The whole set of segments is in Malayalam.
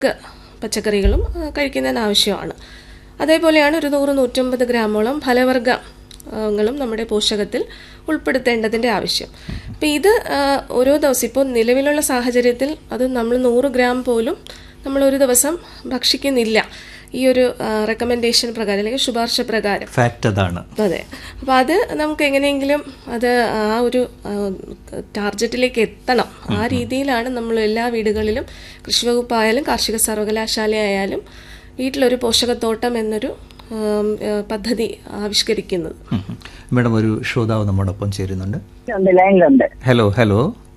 മിക്ക പച്ചക്കറികളും ആ, കഴിക്കുന്നതിന് ആവശ്യമാണ് അതേപോലെയാണ് ഒരു നൂറ് നൂറ്റമ്പത് ഗ്രാമോളം ഫലവർഗ്ഗങ്ങളും നമ്മുടെ പോഷകത്തിൽ ഉൾപ്പെടുത്തേണ്ടതിൻ്റെ ആവശ്യം അപ്പം ഇത് ആ, ഓരോ ദിവസം ഇപ്പോൾ നിലവിലുള്ള സാഹചര്യത്തിൽ അത് നമ്മൾ നൂറ് ഗ്രാം പോലും നമ്മൾ ഒരു ദിവസം ഭക്ഷിക്കുന്നില്ല ഈ ഒരു റെക്കമെൻഡേഷൻ പ്രകാരം അല്ലെങ്കിൽ ശുപാർശ പ്രകാരം ഫാക്റ്റ് അതാണ് അതെ അപ്പോൾ അത് നമുക്ക് എങ്ങനെയെങ്കിലും അത് ആ ഒരു ആ, ടാർഗറ്റിലേക്ക് എത്തണം ആ രീതിയിലാണ് നമ്മൾ എല്ലാ വീടുകളിലും കൃഷിവകുപ്പായാലും കാർഷിക സർവകലാശാലയായാലും വീട്ടിലൊരു പോഷകത്തോട്ടം എന്നൊരു ആം, ആ, പദ്ധതി ആവിഷ്കരിക്കുന്നത് ഉം. മേഡം ഒരു ശ്രോതാവ് നമ്മോടൊപ്പം ചേരുന്നുണ്ട് ഉണ്ട് ലൈനിലുണ്ട് ഹലോ ഹലോ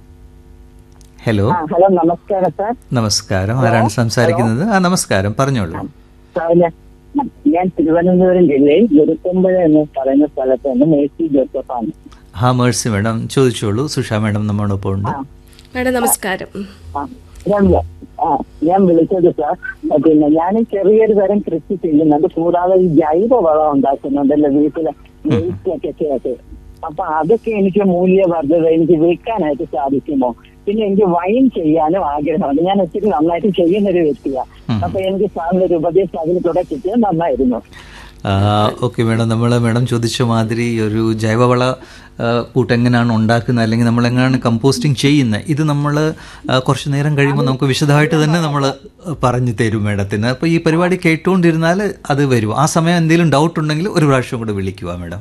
ഹലോ ആ ഹലോ നമസ്കാരം സാർ നമസ്കാരം ആരാണ് സംസാരിക്കുന്നത് ആ നമസ്കാരം പറഞ്ഞോളൂ സാർ ഞാൻ ഞാൻ തിരുവനന്തപുരം ജില്ലയിൽ ഗുരുക്കുമ്പഴ എന്ന് പറയുന്ന സ്ഥലത്ത് നിന്ന് മേഴ്സി ജോസഫാണ് ഹാ മേഴ്സി മേഡം ചോദിച്ചോളൂ സുഷ മേഡം നമ്മോടൊപ്പം ഉണ്ട് മാഡം നമസ്കാരം ഉം. ആ, ഞാൻ വ- ആ, ഞാൻ വിളിച്ചത് സാർ പിന്നെ ഞാൻ ചെറിയൊരു തരം കൃഷി ചെയ്യുന്നുണ്ട് കൂടാതെ ഈ ജൈവ വളം ഉണ്ടാക്കുന്നുണ്ടല്ലോ വീട്ടിലെ വേസ്റ്റ് ഒക്കെ ചേർത്ത് അപ്പൊ അതൊക്കെ എനിക്ക് മൂല്യവർദ്ധത എനിക്ക് വിൽക്കാനായിട്ട് സാധിക്കുമോ പിന്നെ എനിക്ക് വൈൻ ചെയ്യാനും ആഗ്രഹമുണ്ട് ഞാൻ ഒത്തിരി നന്നായിട്ട് ചെയ്യുന്ന ഒരു വ്യക്തിയാണ് അപ്പൊ എനിക്ക് സാറിന്റെ ഒരു ഉപദേശം അതിൽ കൂടെ കിട്ടിയാൽ നന്നായിരുന്നു ഓക്കെ മേഡം നമ്മൾ മേഡം ചോദിച്ച മാതിരി ഒരു ജൈവവള ആ, കൂട്ടെങ്ങനെയാണ് ഉണ്ടാക്കുന്നത് അല്ലെങ്കിൽ നമ്മൾ എങ്ങനെയാണ് കമ്പോസ്റ്റിംഗ് ചെയ്യുന്നത് ഇത് നമ്മൾ കുറച്ച് നേരം കഴിയുമ്പോൾ നമുക്ക് വിശദമായിട്ട് തന്നെ നമ്മൾ പറഞ്ഞു തരും മേഡത്തിന് അപ്പോൾ ഈ പരിപാടി കേട്ടുകൊണ്ടിരുന്നാൽ അത് വരും ആ സമയം എന്തെങ്കിലും ഡൗട്ട് ഉണ്ടെങ്കിൽ ഒരു പ്രാവശ്യം കൂടെ വിളിക്കുക മേഡം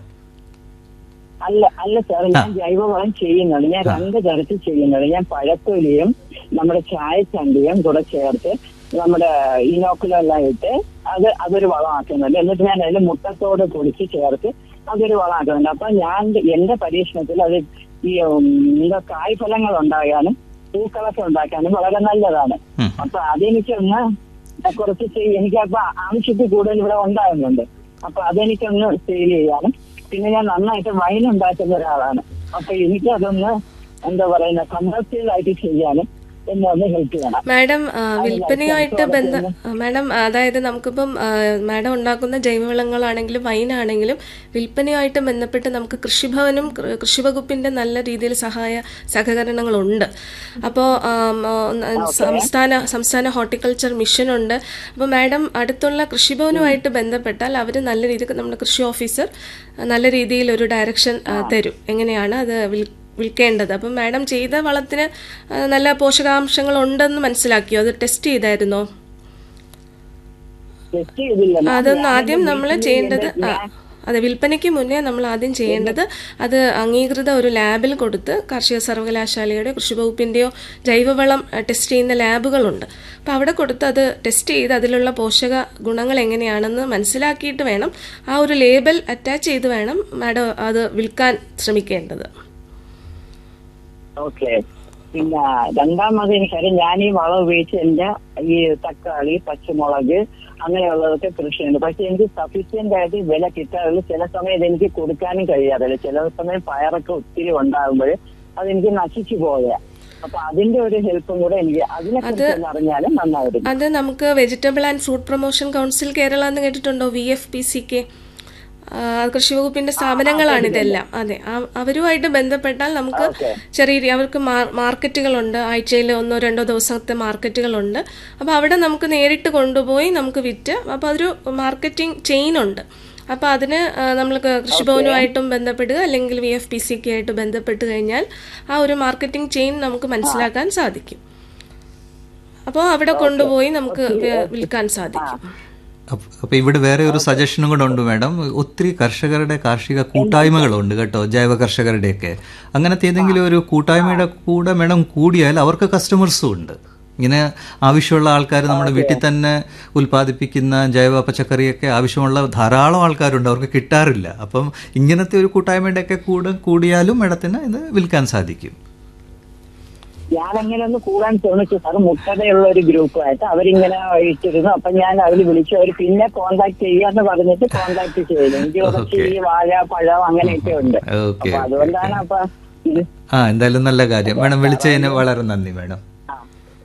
അല്ല അല്ല സാർ ഞാൻ ജൈവവളം ചെയ്യുന്നുണ്ട് ഞാൻ രണ്ട് തരത്തിൽ ചെയ്യുന്നുണ്ട് ഞാൻ പഴത്തൊലിയും നമ്മുടെ ചായച്ചണ്ടിയും കൂടെ ചേർത്ത് നമ്മുടെ ഇനോക്കുലെല്ലാം ഇട്ട് അത് അതൊരു വളമാക്കുന്നുണ്ട് എന്നിട്ട് ഞാൻ അതിൽ മുട്ടത്തോട് പൊടിച്ച് ചേർത്ത് അതൊരു വളമാക്കുന്നുണ്ട് അപ്പൊ ഞാൻ എന്റെ പരീക്ഷണത്തിൽ അത് ഈ ഉം, എന്താ കായ്ഫലങ്ങൾ ഉണ്ടാകാനും പൂക്കളൊക്കെ ഉണ്ടാക്കാനും വളരെ നല്ലതാണ് ഉം. അപ്പൊ അതെനിക്കൊന്ന് കുറച്ച് ചെയ്യ- എനിക്കപ്പൊ ആവശ്യത്തിൽ കൂടുതൽ ഇവിടെ ഉണ്ടാകുന്നുണ്ട് അപ്പൊ അതെനിക്കൊന്ന് സെയിൽ ചെയ്യാനും പിന്നെ ഞാൻ നന്നായിട്ട് വൈൻ ഉണ്ടാക്കുന്ന ഒരാളാണ് അപ്പൊ എനിക്ക് അതൊന്ന് എന്താ പറയുന്ന കമേഴ്സ്യൽ ആയിട്ട് ചെയ്യാനും എന്നെ ഒന്ന് ഹെൽപ്പ് ചെയ്യണം മാഡം ആ, വിൽപ്പനയുമായിട്ട് ബന്ധ ആ, മാഡം അതായത് നമുക്കിപ്പം ആ, മാഡം ഉണ്ടാക്കുന്ന ജൈവവളങ്ങളാണെങ്കിലും വൈനാണെങ്കിലും വിൽപ്പനയുമായിട്ട് ബന്ധപ്പെട്ട് നമുക്ക് കൃഷിഭവനും കൃ- കൃഷിവകുപ്പിന്റെ നല്ല രീതിയിൽ സഹായ സഹകരണങ്ങളുണ്ട് അപ്പോൾ സംസ്ഥാന സംസ്ഥാന ഹോർട്ടിക്കൾച്ചർ മിഷനുണ്ട് അപ്പോൾ മാഡം അടുത്തുള്ള കൃഷിഭവനുമായിട്ട് ബന്ധപ്പെട്ടാൽ അവർ നല്ല രീതിക്ക് നമ്മുടെ കൃഷി ഓഫീസർ നല്ല രീതിയിൽ ഒരു ഡയറക്ഷൻ ആ, തരും എങ്ങനെയാണ് അത് വിൽ വിൽക്കേണ്ടത് അപ്പം മാഡം ചെയ്ത വളത്തിന് ആ, നല്ല പോഷകാംശങ്ങൾ ഉണ്ടെന്ന് മനസ്സിലാക്കിയോ അത് ടെസ്റ്റ് ചെയ്തായിരുന്നോ ടെസ്റ്റ് ചെയ്തില്ല ഞാൻ- അതൊന്നും ഞാൻ ആദ്യം എന്റെ നമ്മൾ വീട്ടിൽ ചെയ്യേണ്ടത് എന്റെ- ആ, അതെ വിൽപ്പനയ്ക്ക് മുന്നേ നമ്മൾ ആദ്യം ചെയ്യേണ്ടത് അത് അംഗീകൃത ഒരു ലാബിൽ കൊടുത്ത് കാർഷിക സർവകലാശാലയുടെ കൃഷിവകുപ്പിന്റെയോ ജൈവവളം ആ, ടെസ്റ്റ് ചെയ്യുന്ന ലാബുകളുണ്ട് അപ്പോൾ അവിടെ കൊടുത്ത് അത് ടെസ്റ്റ് ചെയ്ത് അതിലുള്ള പോഷക ഗുണങ്ങൾ എങ്ങനെയാണെന്ന് മനസ്സിലാക്കിയിട്ട് വേണം ആ ഒരു ലേബൽ അറ്റാച്ച് ചെയ്ത് വേണം മാഡം അത് വിൽക്കാൻ ശ്രമിക്കേണ്ടത് ഓക്കെ പിന്നെ രണ്ടാമത് എനിക്കറിയാം ഞാൻ ഈ വളം ഉപയോഗിച്ച് എന്റെ ഈ തക്കാളി പച്ചമുളക് അങ്ങനെയുള്ളതൊക്കെ കൃഷിയുണ്ട് പക്ഷെ എനിക്ക് സഫീഷ്യന്റ് ആയിട്ട് വില കിട്ടാറില്ല ചില സമയത്ത് എനിക്ക് കൊടുക്കാനും കഴിയാറില്ല ചില സമയം പയറൊക്കെ ഒത്തിരി ഉണ്ടാകുമ്പോൾ അതെനിക്ക് നശിച്ചു പോയ അപ്പൊ അതിന്റെ ഒരു ഹെൽപ്പും കൂടെ എനിക്ക് അതിനെ കുറിച്ച് ഒന്ന് അറിഞ്ഞാലും നന്നായിരുന്നു അത് നമുക്ക് vegetable and fruit promotion council Kerala എന്ന് കേട്ടിട്ടുണ്ടോ V F P C K കൃഷിവകുപ്പിന്റെ സ്ഥാപനങ്ങളാണ് ഇതെല്ലാം അതെ ആ- അവരുമായിട്ട് ബന്ധപ്പെട്ടാൽ നമുക്ക് ചെറിയ രീ- അവർക്ക് മാർ- മാർക്കറ്റുകളുണ്ട് ആഴ്ചയിൽ ഒന്നോ രണ്ടോ ദിവസത്തെ മാർക്കറ്റുകളുണ്ട് അപ്പോൾ അവിടെ നമുക്ക് നേരിട്ട് കൊണ്ടുപോയി നമുക്ക് വിറ്റ് അപ്പോൾ അതൊരു മാർക്കറ്റിംഗ് ചെയിൻ ഉണ്ട് അപ്പോൾ അതിന് നമ്മൾ കൃഷിഭവനുമായിട്ടും ബന്ധപ്പെടുക അല്ലെങ്കിൽ V F P C K ആയിട്ട് ബന്ധപ്പെട്ട് കഴിഞ്ഞാൽ ആ ഒരു മാർക്കറ്റിംഗ് ചെയിൻ നമുക്ക് മനസ്സിലാക്കാൻ സാധിക്കും അപ്പോൾ അവിടെ കൊണ്ടുപോയി നമുക്ക് വി- വിൽക്കാൻ സാധിക്കും അപ്പ- അപ്പൊ ഇവിടെ വേറെ ഒരു സജഷനും കൂടെ ഉണ്ട് മാഡം ഒത്തിരി കർഷകരുടെ കാർഷിക കൂട്ടായ്മകളുണ്ട് കേട്ടോ ജൈവ കർഷകരുടെയൊക്കെ അങ്ങനത്തെ ഏതെങ്കിലും ഒരു കൂട്ടായ്മയുടെ കൂടെ മാഡം കൂടിയാൽ അവർക്ക് കസ്റ്റമേഴ്സും ഉണ്ട് ഇങ്ങനെ ആവശ്യമുള്ള ആൾക്കാർ നമ്മുടെ വീട്ടിൽ തന്നെ ഉൽപ്പാദിപ്പിക്കുന്ന ജൈവ പച്ചക്കറിയൊക്കെ ആവശ്യമുള്ള ധാരാളം ആൾക്കാരുണ്ട് അവർക്ക് കിട്ടാറില്ല അപ്പം ഇങ്ങനത്തെ ഒരു കൂട്ടായ്മയുടെയൊക്കെ കൂടെ കൂടിയാലും മാഡത്തിന് ഇത് വിൽക്കാൻ സാധിക്കും ഞാൻ അങ്ങനെ ഒന്ന് കൂടാൻ ശ്രമിച്ചു സാർ മുട്ടതയുള്ള ഒരു ഗ്രൂപ്പായിട്ട് അവരിങ്ങനെ ഇട്ടിരുന്നു അപ്പൊ ഞാൻ അതിൽ വിളിച്ചു അവർ പിന്നെ കോണ്ടാക്ട് ചെയ്യാന്ന് പറഞ്ഞിട്ട് കോണ്ടാക്ട് ചെയ്തു എനിക്ക് കുറച്ച് ഈ വാഴ പഴം അങ്ങനെയൊക്കെ ഉണ്ട് ഓക്കെ അപ്പൊ അതുകൊണ്ടാണ് അപ്പൊ ഇത് ആ എന്തായാലും നല്ല കാര്യം മേഡം വിളിച്ചതിന് വളരെ നന്ദി മേഡം ആ.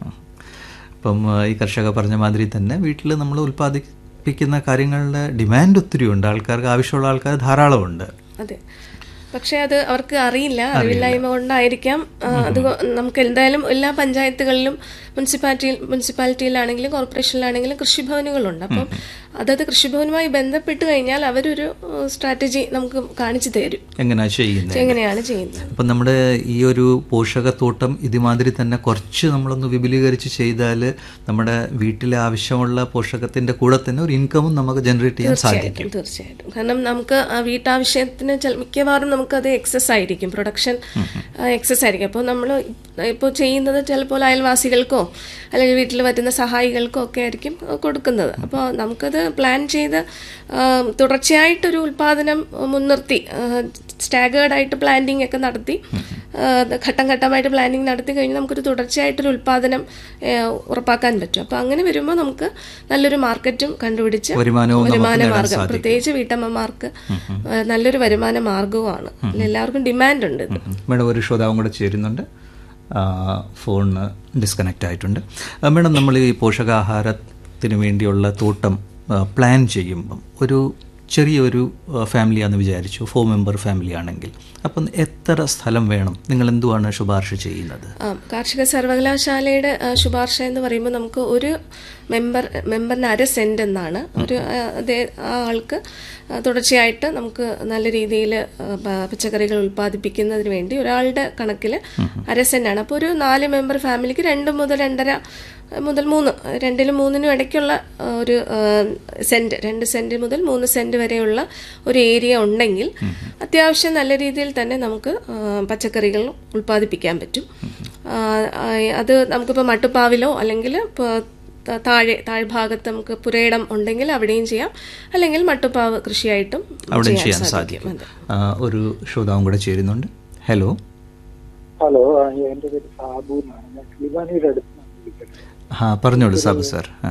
അപ്പം ആ, ഈ കർഷക പറഞ്ഞ മാതിരി തന്നെ വീട്ടിൽ നമ്മൾ ഉൽപ്പാദിപ്പിക്കുന്ന കാര്യങ്ങളുടെ ഡിമാൻഡ് ഒത്തിരി ഉണ്ട് ആൾക്കാർക്ക് ആവശ്യമുള്ള ആൾക്കാർ ധാരാളമുണ്ട് അതെ പക്ഷെ അത് അവർക്ക് അറിയില്ല അറിവില്ലായ്മ കൊണ്ടായിരിക്കാം ആ, അത് കൊ- നമുക്ക് എന്തായാലും എല്ലാ പഞ്ചായത്തുകളിലും മുനിസിപ്പാലിറ്റി മുനിസിപ്പാലിറ്റിയിലാണെങ്കിലും കോർപ്പറേഷനിലാണെങ്കിലും കൃഷിഭവനുകളുണ്ട് അപ്പം അതത് കൃഷിഭവനുമായി ബന്ധപ്പെട്ട് കഴിഞ്ഞാൽ അവരൊരു സ്ട്രാറ്റജി നമുക്ക് കാണിച്ചു തരും എങ്ങനെയാ ചെയ്യുന്നത് എങ്ങനെയാണ് ചെയ്യുന്നത് അപ്പം നമ്മുടെ ഈ ഒരു പോഷകത്തോട്ടം ഇതുമാതിരി തന്നെ കുറച്ച് നമ്മളൊന്ന് വിപുലീകരിച്ച് ചെയ്താൽ നമ്മുടെ വീട്ടിലെ ആവശ്യമുള്ള പോഷകത്തിന്റെ കൂടെ തന്നെ ഒരു ഇൻകമും നമുക്ക് ജനറേറ്റ് ചെയ്യാൻ സാധിക്കും തീർച്ചയായിട്ടും കാരണം നമുക്ക് ആ വീട്ടാവശ്യത്തിന് ചില- മിക്കവാറും നമുക്കത് എക്സസ് ആയിരിക്കും പ്രൊഡക്ഷൻ എക്സസ് ആയിരിക്കും അപ്പോൾ നമ്മൾ ഇപ്പോൾ ചെയ്യുന്നത് ചിലപ്പോൾ അയൽവാസികൾക്കോ അല്ലെങ്കിൽ വീട്ടിൽ വരുന്ന സഹായികൾക്കോ ഒക്കെ ആയിരിക്കും കൊടുക്കുന്നത് അപ്പോൾ നമുക്കത് പ്ലാൻ ചെയ്ത് ആ, തുടർച്ചയായിട്ടൊരു ഉൽപാദനം മുൻനിർത്തി സ്റ്റാഗേർഡ് ആയിട്ട് പ്ലാന്റിംഗ് ഒക്കെ നടത്തി ആ, ഘട്ടം ഘട്ടമായിട്ട് പ്ലാനിങ് നടത്തി കഴിഞ്ഞാൽ നമുക്കൊരു തുടർച്ചയായിട്ടൊരു ഉൽപാദനം ആ, ഉറപ്പാക്കാൻ പറ്റും അപ്പോൾ അങ്ങനെ വരുമ്പോൾ നമുക്ക് നല്ലൊരു മാർക്കറ്റും കണ്ടുപിടിച്ച് വരുമാനവും നമുക്ക് വരുമാന നേടാൻ മാർഗം സാധിക്കും. പ്രത്യേകിച്ച് വീട്ടമ്മമാർക്ക് ആ, നല്ലൊരു വരുമാന മാർഗവുമാണ് എല്ലാവർക്കും ഡിമാൻഡ് ഉണ്ട് ഇത് മേഡം ഒരു ശ്രോതാവും കൂടെ ചേരുന്നുണ്ട് ആ, ഫോണ് ഡിസ്കണക്റ്റ് ആയിട്ടുണ്ട് ആ, മേഡം നമ്മൾ ഈ പോഷകാഹാരത്തിന് വേണ്ടിയുള്ള തോട്ടം ആ, പ്ലാൻ ചെയ്യുമ്പം ഒരു ചെറിയൊരു ആ, ഫാമിലിയാണെന്ന് വിചാരിച്ചു ഫോർ മെമ്പർ ഫാമിലി ആണെങ്കിൽ അപ്പം എത്ര സ്ഥലം വേണം നിങ്ങൾ എന്തുവാണ് ശുപാർശ ചെയ്യുന്നത് ആ, കാർഷിക സർവകലാശാലയുടെ ആ, ശുപാർശ എന്ന് പറയുമ്പോൾ നമുക്ക് ഒരു മെമ്പർ മെമ്പറിന് അര സെന്റ് എന്നാണ് ഒരു ആ, അതേ ആ ആൾക്ക് ആ, തുടർച്ചയായിട്ട് നമുക്ക് നല്ല രീതിയിൽ പച്ചക്കറികൾ ഉൽപ്പാദിപ്പിക്കുന്നതിന് വേണ്ടി ഒരാളുടെ കണക്കിൽ അര സെന്റാണ് അപ്പോൾ ഒരു നാല് മെമ്പർ ഫാമിലിക്ക് രണ്ട് മുതൽ രണ്ടര മുതൽ മൂന്ന് രണ്ടിലും മൂന്നിനും ഇടയ്ക്കുള്ള ആ, ഒരു ആ, സെന്റ് രണ്ട് സെന്റ് മുതൽ മൂന്ന് സെന്റ് വരെയുള്ള ഒരു ഏരിയ ഉണ്ടെങ്കിൽ അത്യാവശ്യം നല്ല രീതിയിൽ തന്നെ നമുക്ക് ആ, പച്ചക്കറികൾ ഉൽപ്പാദിപ്പിക്കാൻ പറ്റും ആ, ആ, അത് നമുക്കിപ്പോൾ മട്ടുപ്പാവിലോ അല്ലെങ്കിൽ ഇപ്പോൾ ത- താഴെ താഴ്ഭാഗത്ത് നമുക്ക് പുരയിടം ഉണ്ടെങ്കിൽ അവിടെയും ചെയ്യാം അല്ലെങ്കിൽ മട്ടുപ്പാവ് കൃഷിയായിട്ടും അവിടെ ചെയ്യാൻ സാധിക്കും അതെ. ആ, ഒരു ശ്രോതാവും കൂടെ ചേരുന്നുണ്ട് ഹലോ ഹലോ ആ, എന്റെ പേര് സാബു എന്നാണ് ഞാൻ ശിവാനിയുടെ അടുത്ത് നിന്നാണ് വിളിക്കുന്നത് ആ പറഞ്ഞോളൂ സാബു സാർ ആ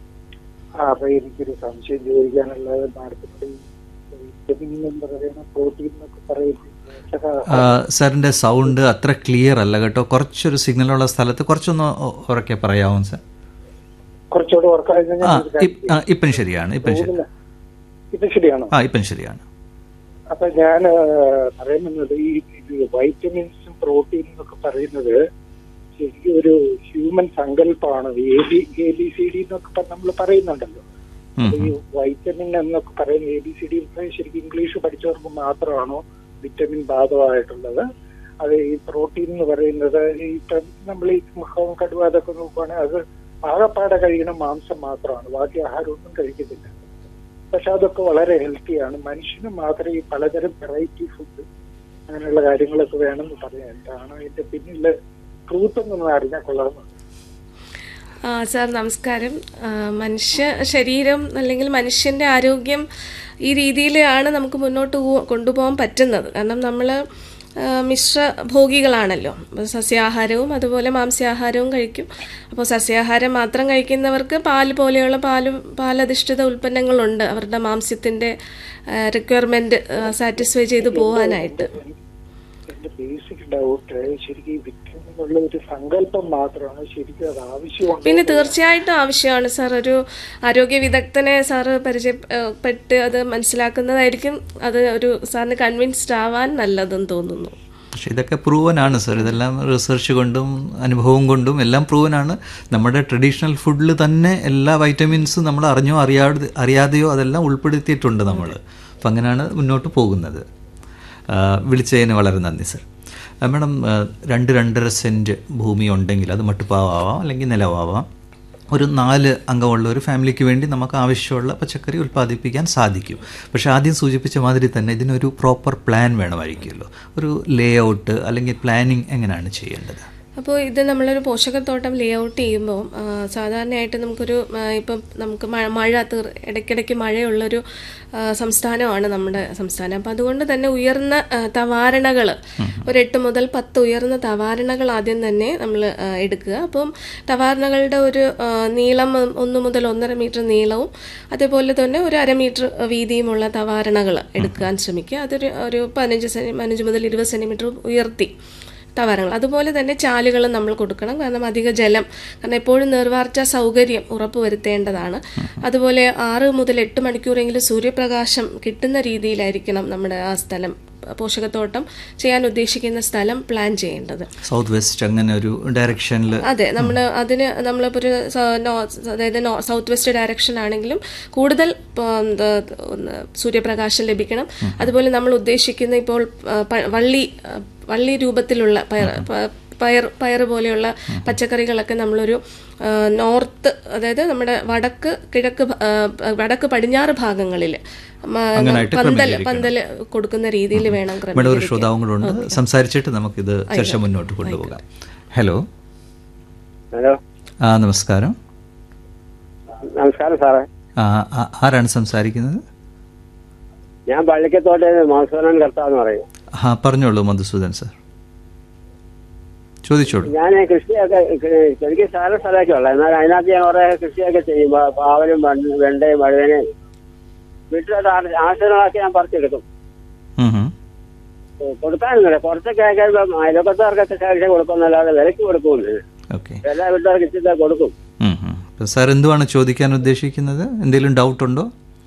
ആ അപ്പൊ എനിക്കൊരു സംശയം ചോദിക്കാനുള്ളത് മാഡത്തിനോട് ഈ വിറ്റമിൻ എന്ന് പറയുന്ന പ്രോട്ടീൻ എന്നൊക്കെ പറയുന്നത് പോഷക- ആ, സാറിന്റെ സൗണ്ട് അത്ര ക്ലിയർ അല്ല കേട്ടോ കുറച്ചൊരു സിഗ്നലുള്ള സ്ഥലത്ത് കുറച്ചൊന്ന് ഉ- ഉറക്കെ പറയാവും സാർ കുറച്ചുകൂടെ വർക്കായി ആ ഇപ്- ആ, ഇപ്പം ശരിയാണ് ഇപ്പം ശരി ഇത് ശരിയാണോ ആ ഇപ്പം ശരിയാണ് അപ്പൊ ഞാൻ പറയുന്നത് ഈ ഇത് വൈറ്റമിൻസും പ്രോട്ടീനും എന്നൊക്കെ പറയുന്നത് ശരിക്കും ഒരു ഹ്യൂമൻ സങ്കല്പമാണ് A B A B C D എന്നൊക്കെ നമ്മൾ പറയുന്നുണ്ടല്ലോ ഉം, ഈ വൈറ്റമിൻ എന്നൊക്കെ പറയുന്ന എ ബി സി ഡി ശരിക്കും ഇംഗ്ലീഷ് പഠിച്ചവർക്ക് മാത്രമാണോ വിറ്റമിൻ ബാധകമായിട്ടുള്ളത് അത് ഈ പ്രോട്ടീൻ എന്ന് പറയുന്നത് ഈ ഇപ്പം നമ്മൾ ഈ മുഖവും കടുവ അതൊക്കെ നോക്കുവാണെങ്കിൽ അത് ആകപ്പാടെ കഴിക്കുന്ന മാംസം മാത്രമാണ് ബാക്കി ആഹാരമൊന്നും കഴിക്കുന്നില്ല പക്ഷെ അതൊക്കെ വളരെ ഹെൽത്തിയാണ് മനുഷ്യന് മാത്രമേ ഈ പലതരം വെറൈറ്റി ഫുഡ് അങ്ങനെയുള്ള കാര്യങ്ങളൊക്കെ വേണമെന്ന് പറയാൻ എന്താണ് അതിന്റെ പിന്നില് ട്രൂത്ത് എന്നൊന്നും അറിഞ്ഞാൽ കൊള്ളാമെന്ന് ആ സാർ നമസ്കാരം ആ, മനുഷ്യ ശരീരം അല്ലെങ്കിൽ മനുഷ്യന്റെ ആരോഗ്യം ഈ രീതിയിലാണ് നമുക്ക് മുന്നോട്ട് പോ- കൊണ്ടുപോകാൻ പറ്റുന്നത് കാരണം നമ്മൾ മിശ്ര ഭോഗികളാണല്ലോ അപ്പോൾ സസ്യാഹാരവും അതുപോലെ മാംസ്യാഹാരവും കഴിക്കും അപ്പോൾ സസ്യാഹാരം മാത്രം കഴിക്കുന്നവർക്ക് പാല് പോലെയുള്ള പാല് പാലധിഷ്ഠിത ഉൽപ്പന്നങ്ങളുണ്ട് അവരുടെ മാംസ്യത്തിൻ്റെ റിക്വയർമെൻറ്റ് സാറ്റിസ്ഫൈ ചെയ്തു പോകാനായിട്ട് എന്റെ ബേസിക് ഡൗട്ട് ശരിക്കും ഈ വിറ്റമിൻ എന്നുള്ള ഒരു സങ്കല്പം മാത്രമാണ് ശരിക്കും അത് ആവശ്യമുണ്ട് പിന്നെ തീർച്ചയായിട്ടും ആവശ്യമാണ് സാർ ഒരു ആരോഗ്യ വിദഗ്ധനെ സാറ് പരിചയപ്പെട്ട് അത് മനസ്സിലാക്കുന്നതായിരിക്കും അത് ഒരു സാറിന് കൺവിൻസ്ഡ് ആവാൻ നല്ലതെന്ന് തോന്നുന്നു പക്ഷെ ഇതൊക്കെ പ്രൂവൻ ആണ് സർ ഇതെല്ലാം റിസർച്ച് കൊണ്ടും അനുഭവം കൊണ്ടും എല്ലാം പ്രൂവൻ ആണ് നമ്മുടെ ട്രഡീഷണൽ ഫുഡിൽ തന്നെ എല്ലാ വൈറ്റമിൻസും നമ്മൾ അറിഞ്ഞോ അറിയാതെ അറിയാതെയോ അതെല്ലാം ഉൾപ്പെടുത്തിയിട്ടുണ്ട് നമ്മൾ അപ്പം അങ്ങനെയാണ് മുന്നോട്ട് പോകുന്നത് ആ, വിളിച്ചതിന് വളരെ നന്ദി സർ ആ, മാഡം ആ, രണ്ട് രണ്ടര സെൻറ്റ് ഭൂമി ഉണ്ടെങ്കിൽ അത് മട്ടുപ്പാവാം അല്ലെങ്കിൽ നിലവാവാം ഒരു നാല് അംഗമുള്ള ഒരു ഫാമിലിക്ക് വേണ്ടി നമുക്ക് ആവശ്യമുള്ള പച്ചക്കറി ഉൽപ്പാദിപ്പിക്കാൻ സാധിക്കും പക്ഷേ ആദ്യം സൂചിപ്പിച്ച മാതിരി തന്നെ ഇതിനൊരു പ്രോപ്പർ പ്ലാൻ വേണമായിരിക്കുമല്ലോ ഒരു ലേ ഔട്ട് അല്ലെങ്കിൽ പ്ലാനിങ് എങ്ങനെയാണ് ചെയ്യേണ്ടത് അപ്പോൾ ഇത് നമ്മളൊരു പോഷകത്തോട്ടം ലേ ഔട്ട് ചെയ്യുമ്പോൾ ആ, സാധാരണയായിട്ട് നമുക്കൊരു ആ, ഇപ്പം നമുക്ക് മഴ മഴ തീർ ഇടയ്ക്കിടയ്ക്ക് മഴയുള്ളൊരു ആ, സംസ്ഥാനമാണ് നമ്മുടെ സംസ്ഥാനം അപ്പം അതുകൊണ്ട് തന്നെ ഉയർന്ന തവാരണകൾ ഒരു എട്ട് മുതൽ പത്ത് ഉയർന്ന തവാരണകൾ ആദ്യം തന്നെ നമ്മൾ എടുക്കുക അപ്പം തവാരണകളുടെ ഒരു ആ, നീളം ഒന്ന് മുതൽ ഒന്നര മീറ്റർ നീളവും അതേപോലെ തന്നെ ഒരു അര മീറ്റർ വീതിയുമുള്ള തവാരണകൾ എടുക്കാൻ ശ്രമിക്കുക അതൊരു ഒരു പതിനഞ്ച് സെന്റി പതിനഞ്ച് മുതൽ ഇരുപത് സെന്റിമീറ്റർ ഉയർത്തി തവാരങ്ങൾ അതുപോലെ തന്നെ ചാലുകൾ നമ്മൾ കൊടുക്കണം കാരണം അധിക ജലം കാരണം എപ്പോഴും നീർവാർച്ച സൗകര്യം ഉറപ്പുവരുത്തേണ്ടതാണ് അതുപോലെ ആറ് മുതൽ എട്ട് മണിക്കൂറെങ്കിലും സൂര്യപ്രകാശം കിട്ടുന്ന രീതിയിലായിരിക്കണം നമ്മുടെ ആ സ്ഥലം പോഷകത്തോട്ടം ചെയ്യാൻ ഉദ്ദേശിക്കുന്ന സ്ഥലം പ്ലാൻ ചെയ്യേണ്ടത് സൗത്ത് വെസ്റ്റ് അങ്ങനെ ഒരു ഡയറക്ഷനിൽ അതെ നമ്മൾ അതിന് നമ്മളിപ്പോൾ ഒരു സ- നോ- അതായത് നോ- സൗത്ത് വെസ്റ്റ് ഡയറക്ഷൻ ആണെങ്കിലും കൂടുതൽ പ- എന്താ, ഒന്ന് സൂര്യപ്രകാശം ലഭിക്കണം അതുപോലെ നമ്മൾ ഉദ്ദേശിക്കുന്ന ഇപ്പോൾ ആ, പ- വള്ളി ആ, വള്ളി രൂപത്തിലുള്ള പയർ പ- പയർ പയർ പോലെയുള്ള പച്ചക്കറികളൊക്കെ നമ്മളൊരു ആ, നോർത്ത് അതായത് നമ്മുടെ വടക്ക് കിഴക്ക് ഭ- ആ, വടക്ക് പടിഞ്ഞാറ് ഭാഗങ്ങളിൽ അങ്ങനായിട്ട് പന്തൽ പന്തൽ കൊടുക്കുന്ന രീതിയിൽ വേണം ഇവിടെ ഒരു ക്രമീകരിക്കാൻ ശ്രോതാവും കൂടെ ഉണ്ട് സംസാരിച്ചിട്ട് നമുക്കിത് ചർച്ച മുന്നോട്ട് കൊണ്ടുപോകാം ഹലോ ഹലോ ആ നമസ്കാരം നമസ്കാരം സാറേ ആ, ആ- ആരാണ് സംസാരിക്കുന്നത് ഞാൻ പള്ളിക്കത്തോട്ടെ മധുസൂദനൻ കർത്താന്ന് പറയും ആ പറഞ്ഞോളൂ മധുസൂദൻ സാർ ചോദിച്ചോളൂ ഞാൻ കൃഷിയൊക്കെ ക- ശരിക്കും സ്ഥലം സ്ഥലമൊക്കെ ഉള്ളത് എന്നാൽ അതിനകത്ത് ഞാൻ കുറെ കൃഷിയൊക്കെ ചെയ്യും പ- പാവലും വണ്ട- വെണ്ടയും വഴുതനയും വീട്ടിലോട്ട് ആ- ആവശ്യങ്ങളൊക്കെ ഞാൻ പറിച്ചെടുക്കും ഉം ഉം. കൊടുക്കാനൊന്നുമില്ല കുറച്ചൊക്കെ ആയിക്കഴിയുമ്പോൾ അയൽവക്കത്താർക്കൊക്കെ ശേഷം കൊടുക്കുന്നല്ലാതെ വിലക്ക് കൊടുക്കുന്നില്ല ഓക്കെ എല്ലാ വീട്ടുകാർക്ക് ഇച്ചിരി കൊടുക്കും ഉം ഉം. അപ്പൊ സാർ എന്തുവാണ് ചോദിക്കാൻ ഉദ്ദേശിക്കുന്നത് എന്തെങ്കിലും ഡൗട്ട് ഉണ്ടോ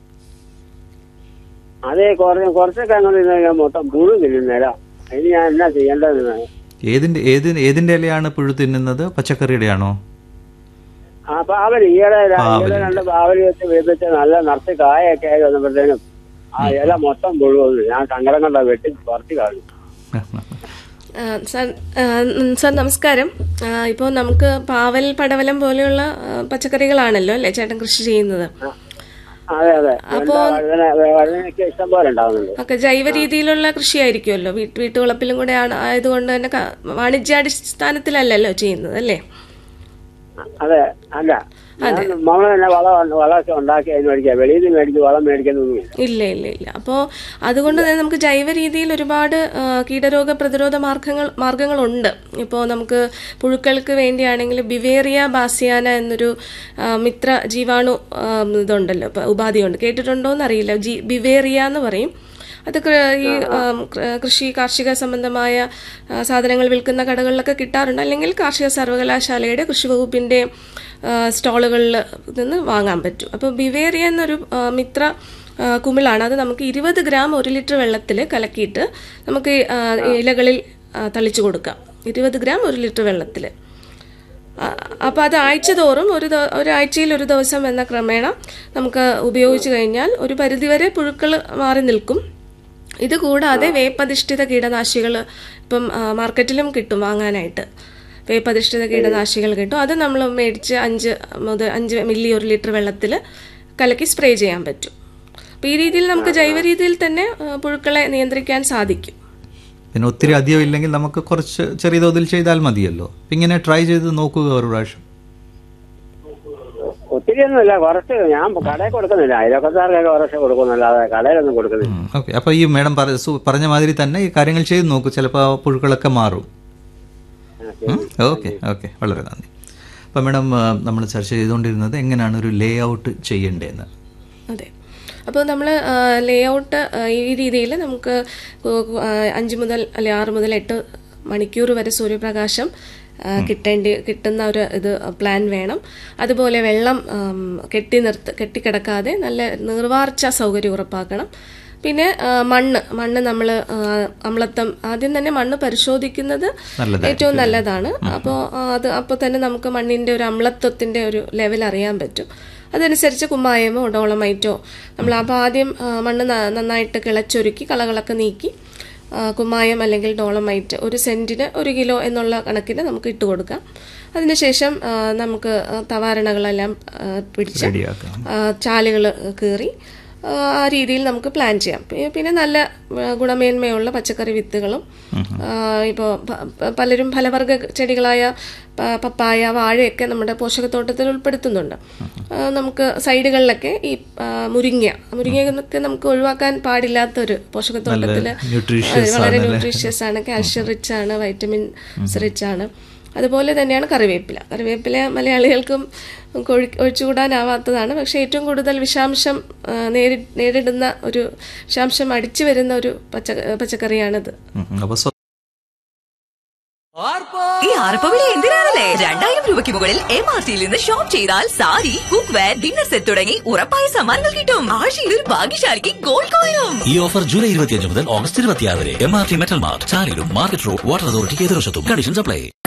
അതേ കുറച്ച് കുറച്ചൊക്കെ അങ്ങനെ ഇരുന്ന് കഴിഞ്ഞാൽ മൊത്തം പുഴു തിന്നുന്നില്ല അതിന് ഞാൻ എന്നാ ചെയ്യേണ്ടതെന്ന് ഏതിന്റെ ഏത് ഏതിന്റെ ഇലയാണ് പുഴു തിന്നുന്നത് പച്ചക്കറിയുടെ ആണോ ആ പാവല് ഈയിടെ ര- പാവല്. ഈയിടെ രണ്ട് പാവല് വെച്ച് വീപ്പിച്ച് നല്ല നിറച്ച് കായൊക്കെ ആയി വന്നപ്പോഴത്തേനും ആ ഇല മൊത്തം പുഴുവന്നു ഞാൻ സങ്കടം കണ്ട വെട്ടി പറിച്ചു കളഞ്ഞു ആ, സാർ ആ, ഉം, സാർ നമസ്കാരം ഇപ്പോൾ നമുക്ക് പാവൽ പടവലം പോലെയുള്ള ആ, പച്ചക്കറികളാണല്ലോ അല്ലേ ചേട്ടൻ കൃഷി ചെയ്യുന്നത് അതെ അതെ വെണ്ട, വഴുതന വഴുതനയൊക്കെ ഇഷ്ടം പോലെ ഉണ്ടാവുന്നുണ്ട് ഒക്കെ ജൈവ രീതിയിലുള്ള കൃഷിയായിരിക്കുമല്ലോ വീട്ട് വീട്ടുവളപ്പിലും കൂടെ ആണ് ആയതുകൊണ്ട് തന്നെ ക- വാണിജ്യാടിസ്ഥാനത്തിലല്ലല്ലോ ചെയ്യുന്നത് അല്ലേ അതെ അല്ല നമ്മൾ തന്നെ വളം വളമൊക്കെ ഉണ്ടാക്കി അതിന് മേടിക്കുക വെളിയിൽ നിന്ന് മേടിച്ച് വളം മേടിക്കുന്നൊന്നുമില്ല ഇല്ല ഇല്ല ഇല്ല അപ്പോൾ അതുകൊണ്ട് തന്നെ നമുക്ക് ജൈവ രീതിയിൽ ഒരുപാട് ആ, കീടരോഗ പ്രതിരോധ മാർഗങ്ങൾ മാർഗങ്ങളുണ്ട് ഇപ്പോൾ നമുക്ക് പുഴുക്കൾക്ക് വേണ്ടിയാണെങ്കിൽ ബിവേറിയ ബാസിയാന എന്നൊരു ആ, മിത്ര ജീവാണു ആ, ഇതുണ്ടല്ലോ ഇപ്പൊ ഉപാധിയുണ്ട് കേട്ടിട്ടുണ്ടോ എന്നറിയില്ല ജി ബിവേറിയ എന്ന് പറയും അത് കൃ- ഈ ആം, കൃ- കൃഷി കാർഷിക സംബന്ധമായ ആ, സാധനങ്ങൾ വിൽക്കുന്ന കടകളിലൊക്കെ കിട്ടാറുണ്ട് അല്ലെങ്കിൽ കാർഷിക സർവകലാശാലയുടെ കൃഷി വകുപ്പിന്റെ ആ, സ്റ്റോളുകളിൽ നിന്ന് വാങ്ങാൻ പറ്റും അപ്പോൾ ബിവേറിയ എന്നൊരു ആ, മിത്ര ആ, കുമിളാണ് അത് നമുക്ക് ഇരുപത് ഗ്രാം ഒരു ലിറ്റർ വെള്ളത്തിൽ കലക്കിയിട്ട് നമുക്ക് ഈ, ആ, ഇലകളിൽ ആ, തളിച്ചു കൊടുക്കാം ഇരുപത് ഗ്രാം ഒരു ലിറ്റർ വെള്ളത്തിൽ അപ്പോൾ അത് ആഴ്ച തോറും ഒരു ദ- ഒരാഴ്ചയിൽ ഒരു ദിവസം എന്ന ക്രമേണ നമുക്ക് ഉപയോഗിച്ച് കഴിഞ്ഞാൽ ഒരു പരിധിവരെ പുഴുക്കൾ മാറി നിൽക്കും ഇത് കൂടാതെ വേപ്പധിഷ്ഠിത കീടനാശികൾ ഇപ്പം ആ, മാർക്കറ്റിലും കിട്ടും വാങ്ങാനായിട്ട് വേപ്പധിഷ്ഠിത കീടനാശികൾ കിട്ടും അത് നമ്മൾ മേടിച്ച് അഞ്ച് മുതൽ അഞ്ച് മില്ലി ഒരു ലിറ്റർ വെള്ളത്തിൽ കലക്കി സ്പ്രേ ചെയ്യാൻ പറ്റും അപ്പോൾ ഈ രീതിയിൽ നമുക്ക് ജൈവ രീതിയിൽ തന്നെ ആ, പുഴുക്കളെ നിയന്ത്രിക്കാൻ സാധിക്കും പിന്നെ ഒത്തിരി അധികം ഇല്ലെങ്കിൽ നമുക്ക് കുറച്ച് ചെറിയ തോതിൽ ചെയ്താൽ മതിയല്ലോ അപ്പൊ ഇങ്ങനെ ട്രൈ ചെയ്ത് നോക്കുക ഒരു പ്രാവശ്യം ഒത്തിരി ഒന്നുമില്ല കുറച്ച് ഞാൻ കടയിൽ കൊടുക്കുന്നില്ല അയൽവക്കത്താർക്കൊക്കെ കുറച്ച് കൊടുക്കുന്നില്ലാതെ കടയിലൊന്നും കൊടുക്കുന്നില്ല ഓക്കെ അപ്പൊ ഈ മേഡം പറ- സു- പറഞ്ഞ മാതിരി തന്നെ ഈ കാര്യങ്ങൾ ചെയ്ത് നോക്കൂ ചിലപ്പോൾ ആ പുഴുക്കളൊക്കെ മാറും ഓക്കെ ഓക്കെ വളരെ നന്ദി അപ്പം മാഡം നമ്മൾ ചർച്ച ചെയ്തുകൊണ്ടിരുന്നത് എങ്ങനെയാണ് ഒരു ലേ ഔട്ട് ചെയ്യേണ്ടതെന്ന് അതെ അപ്പോൾ നമ്മൾ ലേ ഔട്ട് ഈ രീതിയിൽ നമുക്ക് കു- കു- ആ, അഞ്ച് മുതൽ അല്ലെ ആറ് മുതൽ എട്ട് മണിക്കൂർ വരെ സൂര്യപ്രകാശം ആ, കിട്ടേണ്ടി കിട്ടുന്ന ഒരു ഇത് പ്ലാൻ വേണം അതുപോലെ വെള്ളം ആം, കെട്ടി നിർത്ത് കെട്ടിക്കിടക്കാതെ നല്ല നീർവാർച്ച സൗകര്യം ഉറപ്പാക്കണം പിന്നെ ആ, മണ്ണ് മണ്ണ് നമ്മൾ അമ്ലത്വം ആദ്യം തന്നെ മണ്ണ് പരിശോധിക്കുന്നത് ഏറ്റവും നല്ലതാണ് അപ്പോൾ അത് അപ്പോൾ തന്നെ നമുക്ക് മണ്ണിന്റെ ഒരു അമ്ലത്വത്തിന്റെ ഒരു ലെവൽ അറിയാൻ പറ്റും അതനുസരിച്ച് കുമ്മായമോ ഡോളമൈറ്റോ നമ്മൾ അപ്പോൾ ആദ്യം ആ, മണ്ണ് ന- നന്നായിട്ട് കിളച്ചൊരുക്കി കളകളൊക്കെ നീക്കി ആ, കുമ്മായം അല്ലെങ്കിൽ ഡോളമൈറ്റ് ഒരു സെന്റിന് ഒരു കിലോ എന്നുള്ള കണക്കിന് നമുക്ക് ഇട്ട് കൊടുക്കാം അതിനുശേഷം ആ, നമുക്ക് ആ, തവാരണകളെല്ലാം ആ, പിടിച്ച് റെഡിയാക്കാം ചാലുകൾ കീറി ആ, ആ രീതിയിൽ നമുക്ക് പ്ലാൻ ചെയ്യാം പി- പിന്നെ നല്ല ആ, ഗുണമേന്മയുള്ള പച്ചക്കറി വിത്തുകളും ഇപ്പോൾ പലരും ഫലവർഗ ചെടികളായ പ- പപ്പായ വാഴയൊക്കെ നമ്മുടെ പോഷകത്തോട്ടത്തിൽ ഉൾപ്പെടുത്തുന്നുണ്ട് ആ, നമുക്ക് സൈഡുകളിലൊക്കെ ഈ ആ, മുരിങ്ങ മുരിങ്ങയൊക്കെ നമുക്ക് ഒഴിവാക്കാൻ പാടില്ലാത്തൊരു പോഷകത്തോട്ടത്തിൽ nutritious വളരെ ന്യൂട്രീഷ്യസ് ആണ് കാൽഷ്യം റിച്ച് ആണ് വൈറ്റമിൻസ് റിച്ച് ആണ് അതുപോലെ തന്നെയാണ് കറിവേപ്പില കറിവേപ്പില മലയാളികൾക്കും കൊഴി- ഒഴിച്ചുകൂടാനാവാത്തതാണ് പക്ഷേ ഏറ്റവും കൂടുതൽ വിഷാംശം ആ, നേരി നേരിടുന്ന ഒരു വിഷാംശം അടിച്ചു വരുന്ന ഒരു പച്ച പച്ചക്കറിയാണിത് അപ്പോൾ ഈ ആർപ്പ വില എന്തിനാണല്ലേ രണ്ടായിരം രൂപയ്ക്ക് മുകളിൽ എം ആർ ടിയിൽ നിന്ന് ഷോപ്പ് ചെയ്താൽ sari cookware dinner set തുടങ്ങി ഉറപ്പായ സമ്മാനങ്ങൾ കിട്ടും ആഴ്ചയിൽ ഒരു ഭാഗ്യശാലിക്ക് ഗോൾഡ് കോയിനും ഈ ഓഫർ ജൂലൈ ഇരുപത്തിയഞ്ച് മുതൽ ഓഗസ്റ്റ് ഇരുപത്തിയാറ് വരെ M R T metal mart ചാലിലും മാർക്കറ്റ് റോഡ് വാട്ടർ അതോറിറ്റിക്ക് എതിർവശത്തും കണ്ടീഷൻസ് അപ്ലൈ